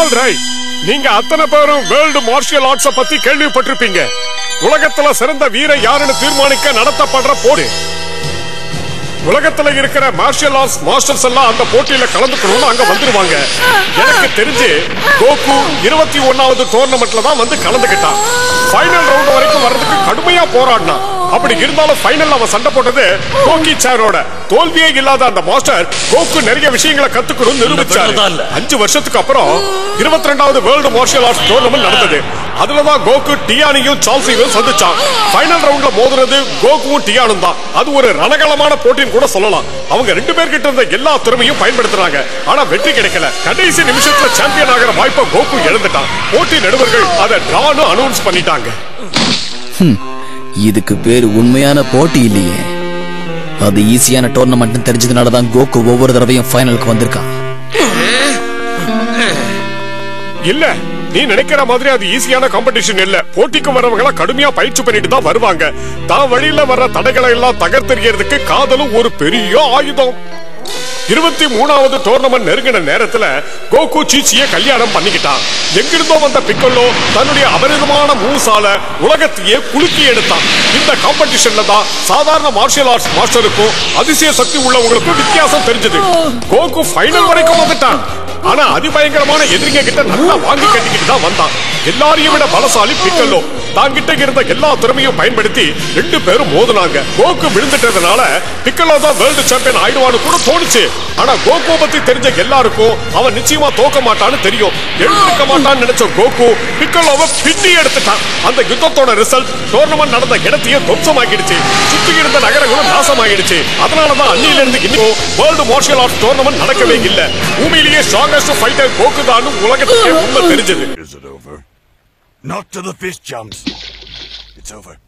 All right நீங்க அத்தனை பேரும் வேர்ல்டு மார்ஷியல் ஆர்ட்ஸ பத்தி கேள்விப்பட்டிருப்பீங்க உலகத்துல சிறந்த வீரன் யாருன்னு தீர்மானிக்க நடத்தப்படுற போடு உலகத்துல இருக்கிற மார்ஷியல் ஆர்ட்ஸ் மாஸ்டர்ஸ் எல்லாம் அந்த போட்டியில கலந்துக்கணும்னு அங்க வந்துருவாங்க எனக்கு தெரிஞ்சு கோகு இருபத்தி ஒன்னாவது டோர்னமெண்ட்ல தான் வந்து கலந்துக்கிட்டான் ஃபைனல் ரவுண்ட் வரைக்கும் வர்றதுக்கு கடுமையா போராடினான் அப்படி இருந்தாலும் ஃபைனல் அவன் சண்டை போட்டது கோகி சாரோட தோல்வியே இல்லாத அந்த மாஸ்டர் கோகு நிறைய விஷயங்களை கத்துக்கணும் நிரூபிச்சாரு பெண்கள் தான் இல்ல. அஞ்சு வருஷத்துக்கு அப்புறம் இருபத்தி ரெண்டாவது வேர்ல்டு மார்ஷியல் ஆர்ட்ஸ் டோர்னமெண்ட் நடந்தது அதுலதான் கோகு டியானியும் சால்சியும் சந்திச்சான் ஃபைனல் ரவுண்ட்ல மோதுனது கோகுவும் டியானும் தான் அது ஒரு ரணகலமான போட்டின்னு கூட சொல்லலாம் அவங்க ரெண்டு பேர்கிட்ட இருந்த எல்லா திறமையும் பயன்படுத்துறாங்க ஆனா வெற்றி கிடைக்கல கடைசி நிமிஷத்துல சாம்பியன் ஆகிற வாய்ப்பை கோகு இழந்துட்டான் போட்டி நடுவர்கள் அதை டிரான்னு அனௌன்ஸ் பண்ணிட்டாங்க இதுக்கு பேரு உண்மையான போட்டி இல்லையே அது ஈஸியான டோர்னமெண்ட் தெரிஞ்சதுனால தான் கோகு ஒவ்வொரு தடவையும் ஃபைனலுக்கு வந்திருக்கான் இல்ல நீ நினைக்கிற மாதிரி அது ஈஸியான காம்படிஷன் இல்ல போட்டிக்கு வரவங்கள கடுமையா பயிற்சி பண்ணிட்டு தான் வருவாங்க தான் வழியில வர்ற தடைகளை எல்லாம் தகர்த்தெறியறதுக்கு காதலும் ஒரு பெரிய ஆயுதம் இருபத்தி மூணாவது டோர்னமெண்ட் நெருங்கின நேரத்துல கோகு சீச்சிய கல்யாணம் பண்ணிக்கிட்டான் எங்கிருந்தோ வந்த பிக்கல்லோ தன்னுடைய அபரிதமான மூசால உலகத்தையே குலுக்கி எடுத்தான் இந்த காம்படிஷன்ல தான் சாதாரண மார்ஷியல் ஆர்ட்ஸ் மாஸ்டருக்கும் அதிசய சக்தி உள்ளவங்களுக்கும் வித்தியாசம் தெரிஞ்சது கோகு ஃபைனல் வரைக்கும் வந்துட்டான் ஆனா அதிபயங்கரமான எதிரிங்க கிட்ட நல்லா வாங்கி கட்டிக்கிட்டு தான் வந்தான் எல்லாரையும் விட பலசாலி பிக்கல்லோ தாங்கிட்ட இருந்த எல்லா திறமையும் பயன்படுத்தி ரெண்டு பேரும் மோதுனாங்க கோகு விழுந்துட்டதுனால பிக்கல்லோ தான் வேர்ல்டு சாம்பியன் ஆயிடுவான்னு கூட தோணுச்சு ஆனா கோகு பத்தி தெரிஞ்ச எல்லாருக்கும் அவன் நிச்சயமா தோக்க மாட்டான்னு தெரியும் எழுந்திருக்க மாட்டான்னு நினைச்ச கோகு பிக்கல்லோவை பின்னி எடுத்துட்டான் அந்த யுத்தத்தோட ரிசல்ட் டோர்னமெண்ட் நடந்த இடத்தையே துவம்சமாக்கிடுச்சு சுத்தி இருந்த நகரங்களும் நாசமாகிடுச்சு அதனாலதான் அன்னியில இருந்து இன்னும் வேர்ல்டு மார்ஷியல் ஆர்ட்ஸ் டோர்னமெண்ட் நடக்கவே இல்ல பூமியிலேயே ஸ்ட்ராங்கஸ்ட் ஃபைட்டர் கோகு தான் உலகத்துக்கே உண்மை தெரிஞ்சது Is it over? Not to the fist jumps. It's over.